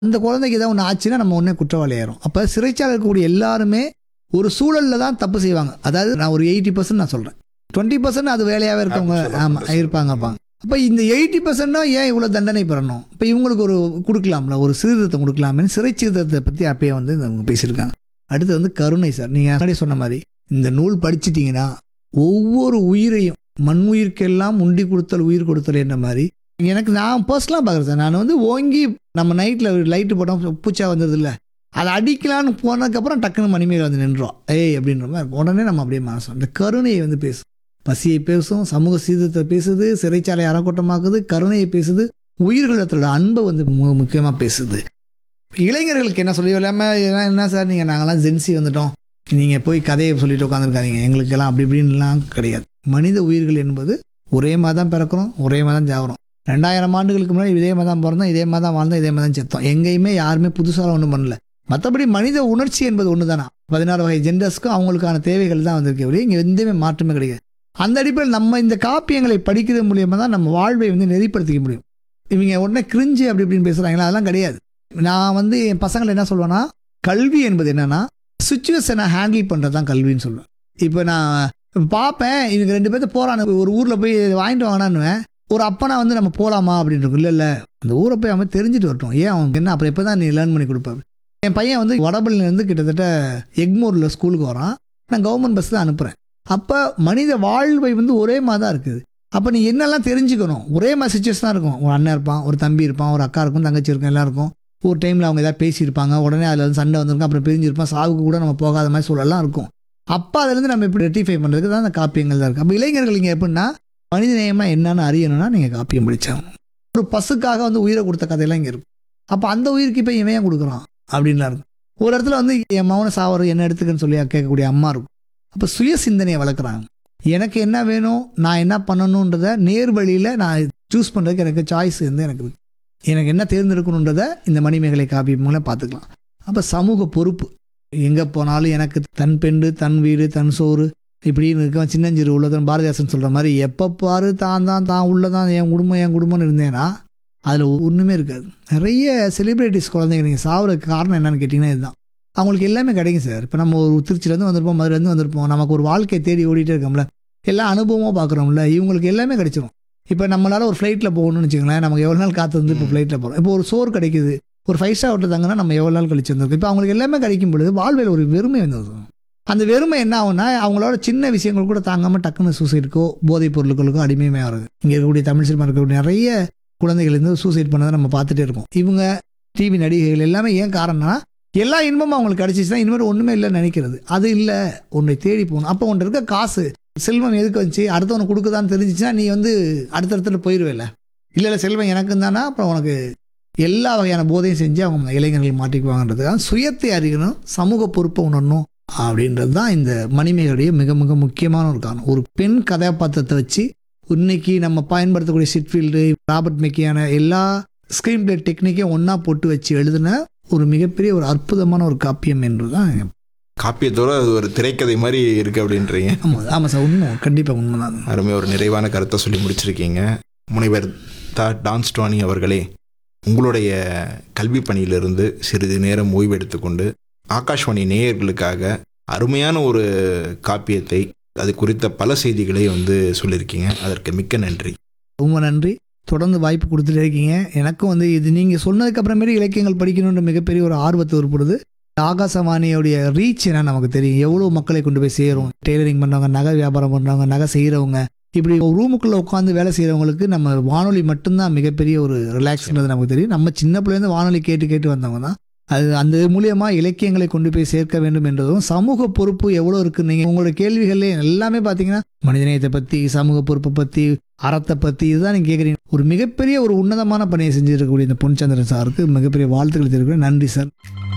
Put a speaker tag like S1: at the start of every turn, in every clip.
S1: இந்த குழந்தைக்கு ஏதாவது ஒன்று ஆச்சுன்னா நம்ம உடனே குற்றவாளி ஆயிரும் அப்போ சிறைச்சாலை இருக்கக்கூடிய எல்லாருமே ஒரு சூழலில் தான் தப்பு செய்வாங்க அதாவது நான் ஒரு எயிட்டி பர்சன்ட் நான் சொல்கிறேன் டுவெண்ட்டி பர்சன்ட் அது வேலையாகவே இருக்கவங்க
S2: சொல்ல, சொல்ல,
S1: ஆமாம்
S2: சொல்ல.
S1: இருப்பாங்க இருப்பாங்க அப்போ இந்த எயிட்டி பர்சன்ட்னா ஏன் இவ்வளோ தண்டனை பெறணும் இப்போ இவங்களுக்கு ஒரு கொடுக்கலாம்ல ஒரு சீர்திருத்தம் கொடுக்கலாமேன்னு சிறை சீர்திருத்தத்தை பற்றி அப்பயே வந்து இவங்க பேசியிருக்காங்க அடுத்து வந்து கருணை சார் நீங்கள் முன்னாடி சொன்ன மாதிரி இந்த நூல் படிச்சிட்டிங்கன்னா ஒவ்வொரு உயிரையும் மண் உயிர்க்கெல்லாம் உண்டி கொடுத்தல் உயிர் கொடுத்தல் என்ற மாதிரி எனக்கு நான் பர்சனலாக பார்க்குறேன் சார் நான் வந்து ஓங்கி நம்ம நைட்டில் லைட்டு போட்டோம் பூச்சா வந்தது இல்லை அதை அடிக்கலான்னு போனதுக்கப்புறம் டக்குன்னு மணிமேல் வந்து நின்றோம் ஏய் அப்படின்ற மாதிரி இருக்கும். உடனே நம்ம அப்படியே மனசோம் இந்த கருணையை வந்து பேசும் பசியை பேசும் சமூக சீர்திருத்தத்தை பேசுது சிறைச்சாலை அறக்கூட்டமாக்குது கருணையை பேசுது உயிர்களிடத்தோட அன்பை வந்து மு- முக்கியமாக பேசுது இளைஞர்களுக்கு என்ன சொல்லி இல்லாமல் என்ன சார் நீங்கள் நாங்களாம் ஜென்சி வந்துட்டோம் நீங்கள் போய் கதையை சொல்லிட்டு உட்காந்துருக்காதீங்க எங்களுக்கெல்லாம் அப்படி இப்படின்லாம் கிடையாது மனித உயிர்கள் என்பது ஒரே மாதிரி தான் பிறக்கிறோம் ஒரே மாதிரி தான் ஜாகிறோம் ரெண்டாயிரம் ஆண்டுகளுக்கு முன்னாடி இதே மாதிரி தான் பிறந்தோம் இதே மாதிரி தான் வாழ்ந்தோம் இதே மாதிரி தான் செத்தோம் எங்கேயுமே யாருமே புதுசாக ஒன்றும் பண்ணல மற்றபடி மனித உணர்ச்சி என்பது ஒன்று தானா பதினாறு வகை ஜெண்டர்ஸ்க்கும் அவங்களுக்கான தேவைகள் தான் வந்திருக்கே ஒழிய இங்கே எந்தமே மாற்றமே கிடையாது அந்த அடிப்படையில் நம்ம இந்த காப்பியங்களை படிக்கிறது மூலியமாக தான் நம்ம வாழ்வை வந்து நெறிப்படுத்திக்க முடியும் இவங்க உடனே கிரிஞ்சு அப்படி இப்படின்னு பேசுகிறாங்களா அதெல்லாம் கிடையாது நான் வந்து என் பசங்களை என்ன சொல்லுவேன்னா கல்வி என்பது என்னன்னா சுச்சுவேஷனை ஹேண்டில் பண்ணுறது தான் கல்வின்னு சொல்லுவேன் இப்போ நான் பார்ப்பேன் இவங்க ரெண்டு பேர்த்து போகிறானு ஒரு ஊரில் போய் வாங்கிட்டு வாங்கினான்னுவேன் ஒரு அப்பனா வந்து நம்ம போகலாமா அப்படின்னு இருக்கும் இல்லை இல்லை அந்த ஊரை போய் அவன் தெரிஞ்சுட்டு வரட்டும் ஏன் அவன் என்ன அப்புறம் எப்போ தான் நீ லேர்ன் பண்ணி கொடுப்ப என் பையன் வந்து வடபள்ளியிலேருந்து கிட்டத்தட்ட எக்மோரில் ஸ்கூலுக்கு வரான் நான் கவர்மெண்ட் பஸ் தான் அனுப்புகிறேன் அப்போ மனித வாழ்வை வந்து ஒரே மாதிரி தான் இருக்குது அப்போ நீ என்னெல்லாம் தெரிஞ்சுக்கணும் ஒரே மாதிரி சுச்சுவேஷன் தான் இருக்கும் ஒரு அண்ணன் இருப்பான் ஒரு தம்பி இருப்பான் ஒரு அக்கா இருக்கும் தங்கச்சி இருக்கும் எல்லாம் இருக்கும் ஒரு டைமில் அவங்க ஏதாவது பேசியிருப்பாங்க உடனே அதில் வந்து சண்டை வந்திருக்கும் அப்புறம் பிரிஞ்சிருப்பான் சாவுக்கு கூட நம்ம போகாத மாதிரி சூழலாம் இருக்கும் அப்போ அதுலேருந்து நம்ம எப்படி ரெட்டிஃபை பண்ணுறதுக்கு தான் அந்த காப்பியங்கள் தான் இருக்குது அப்போ இளைஞர்கள் இங்கே எப்படின்னா மனித நேயம்னா என்னன்னு அறியணும்னா நீங்கள் காப்பியம் படிச்சாகணும் ஒரு பசுக்காக வந்து உயிரை கொடுத்த கதையெல்லாம் இங்கே இருக்கும் அப்போ அந்த உயிருக்கு இப்போ இவன் ஏன் கொடுக்குறான் அப்படின்லாம் இருக்கும் ஒரு இடத்துல வந்து என் மௌன சாவரம் என்ன எடுத்துக்கன்னு சொல்லி கேட்கக்கூடிய அம்மா இருக்கும் அப்போ சுய சிந்தனையை வளர்க்குறாங்க எனக்கு என்ன வேணும் நான் என்ன பண்ணணுன்றத நேர் வழியில் நான் சூஸ் பண்ணுறதுக்கு எனக்கு சாய்ஸ் வந்து எனக்கு இருக்கு எனக்கு என்ன தேர்ந்தெடுக்கணுன்றத இந்த மணிமேகலை காப்பி மூலம் பார்த்துக்கலாம் அப்போ சமூக பொறுப்பு எங்கே போனாலும் எனக்கு தன் பெண்டு தன் வீடு தன் சோறு இப்படின்னு இருக்க சின்னஞ்சிறு உள்ளதன் பாரதிதாசன் சொல்கிற மாதிரி எப்போ பாரு தான் தான் தான் உள்ளதான் என் குடும்பம் என் குடும்பம்னு இருந்தேன்னா அதில் ஒன்றுமே இருக்காது நிறைய செலிப்ரிட்டிஸ் குழந்தைங்க நீங்கள் சாவுறதுக்கு காரணம் என்னன்னு கேட்டிங்கன்னா இதுதான் அவங்களுக்கு எல்லாமே கிடைக்கும் சார் இப்போ நம்ம ஒரு திருச்சியிலேருந்து வந்திருப்போம் மதுரைலேருந்து வந்திருப்போம் நமக்கு ஒரு வாழ்க்கையை தேடி ஓடிட்டே இருக்கோம்ல எல்லா அனுபவமாக பார்க்குறோம்ல இவங்களுக்கு எல்லாமே கிடைச்சிரும் இப்போ நம்மளால ஒரு ஃப்ளைட்டில் போகணும்னு வச்சுக்கோங்களேன் நமக்கு எவ்வளோ நாள் காத்து வந்து இப்போ ஃப்ளைட்டில் போகிறோம் இப்போ ஒரு சோறு கிடைக்குது ஒரு ஃபைவ் ஸ்டார் ஹோட்டல் தாங்கன்னா நம்ம எவ்வளோ நாள் கழிச்சு வந்திருக்கோம் இப்போ அவங்களுக்கு எல்லாமே கிடைக்கும் பொழுது வாழ்வில் ஒரு வெறுமை வந்து அந்த வெறுமை என்ன ஆகும்னா அவங்களோட சின்ன விஷயங்கள் கூட தாங்காமல் டக்குன்னு சூசைடுக்கோ போதைப் பொருட்களுக்கோ அடிமையுமே ஆகுது இங்கே இருக்கக்கூடிய தமிழ் சினிமா இருக்கக்கூடிய நிறைய குழந்தைகள் இருந்து சூசைட் பண்ணதை நம்ம பார்த்துட்டே இருக்கோம் இவங்க டிவி நடிகைகள் எல்லாமே ஏன் காரணம்னா எல்லா இன்பமும் அவங்களுக்கு கிடைச்சிச்சுன்னா இனிமேல் ஒன்றுமே இல்லைன்னு நினைக்கிறது அது இல்லை உன்னை தேடி போகணும் அப்போ உன்ட்ட இருக்க காசு செல்வம் எதுக்கு வந்துச்சு அடுத்தவனுக்கு கொடுக்குதான்னு தெரிஞ்சிச்சுன்னா நீ வந்து அடுத்தடுத்துல போயிடுவேல இல்லை இல்லை செல்வம் எனக்கு தானா அப்புறம் உனக்கு எல்லா வகையான போதையும் செஞ்சு அவங்க இளைஞர்கள் மாட்டிக்குவாங்கன்றதுக்காக சுயத்தை அறியணும் சமூக பொறுப்பை உணரணும் அப்படின்றது தான் இந்த மணிமேகலுடைய மிக மிக முக்கியமான ஒரு காரணம் ஒரு பெண் கதாபாத்திரத்தை வச்சு இன்னைக்கு நம்ம பயன்படுத்தக்கூடிய சிட்ஃபீல்டு ராபர்ட் மெக்கியான எல்லா ஸ்க்ரீன் பிளே டெக்னிக்கையும் ஒன்றா போட்டு வச்சு எழுதின ஒரு மிகப்பெரிய ஒரு அற்புதமான ஒரு காப்பியம் என்று தான்
S2: காப்பியத்தோட அது ஒரு திரைக்கதை மாதிரி இருக்கு அப்படின்றீங்க
S1: ஆமாம் ஆமாம் சார் உண்மை கண்டிப்பாக உண்மை தான்
S2: அருமையாக ஒரு நிறைவான கருத்தை சொல்லி முடிச்சிருக்கீங்க முனைவர் தா டான்ஸ் டோனி அவர்களே உங்களுடைய கல்வி பணியிலிருந்து சிறிது நேரம் ஓய்வு எடுத்துக்கொண்டு ஆகாஷ்வாணி நேயர்களுக்காக அருமையான ஒரு காப்பியத்தை அது குறித்த பல செய்திகளை வந்து சொல்லியிருக்கீங்க அதற்கு மிக்க நன்றி
S1: ரொம்ப நன்றி தொடர்ந்து வாய்ப்பு கொடுத்துட்டே இருக்கீங்க எனக்கும் வந்து இது நீங்கள் சொன்னதுக்கு அப்புறமேலே இலக்கியங்கள் படிக்கணுன்ற மிகப்பெரிய ஒரு ஆர்வத்தை ஏற்படுது ஆகாசவாணியோடைய ரீச் என்ன நமக்கு தெரியும் எவ்வளோ மக்களை கொண்டு போய் சேரும் டெய்லரிங் பண்ணுறவங்க நகை வியாபாரம் பண்ணுறவங்க நகை செய்கிறவங்க இப்படி ஒரு ரூமுக்குள்ளே உட்காந்து வேலை செய்கிறவங்களுக்கு நம்ம வானொலி மட்டும்தான் மிகப்பெரிய ஒரு ரிலாக்ஸ்ன்றது நமக்கு தெரியும் நம்ம சின்ன பிள்ளைலேருந்து வானொலி கேட்டு கேட்டு வந்தவங்க தான் அது அந்த மூலியமா இலக்கியங்களை கொண்டு போய் சேர்க்க வேண்டும் என்றதும் சமூக பொறுப்பு எவ்வளோ இருக்கு நீங்கள் உங்களோட கேள்விகளே எல்லாமே பார்த்தீங்கன்னா மனிதநேயத்தை பற்றி சமூக பொறுப்பை பற்றி அறத்தை பற்றி இதுதான் நீங்கள் கேட்குறீங்க ஒரு மிகப்பெரிய ஒரு உன்னதமான பணியை செஞ்சிருக்கக்கூடிய இந்த பொன்சந்திரன் சாருக்கு மிகப்பெரிய வாழ்த்துக்கள் தெரிவிக்கிறேன் நன்றி சார்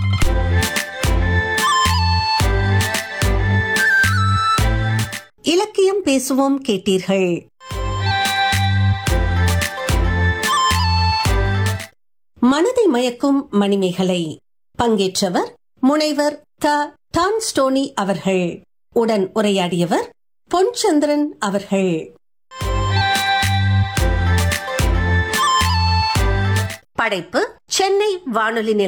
S3: இலக்கியம் பேசுவோம் கேட்டீர்கள் மனதை மயக்கும் மணிமேகலை பங்கேற்றவர் முனைவர் த டான்ஸ்டோனி அவர்கள் உடன் உரையாடியவர் பொன்சந்திரன் அவர்கள் படைப்பு சென்னை வானொலி நிலையம்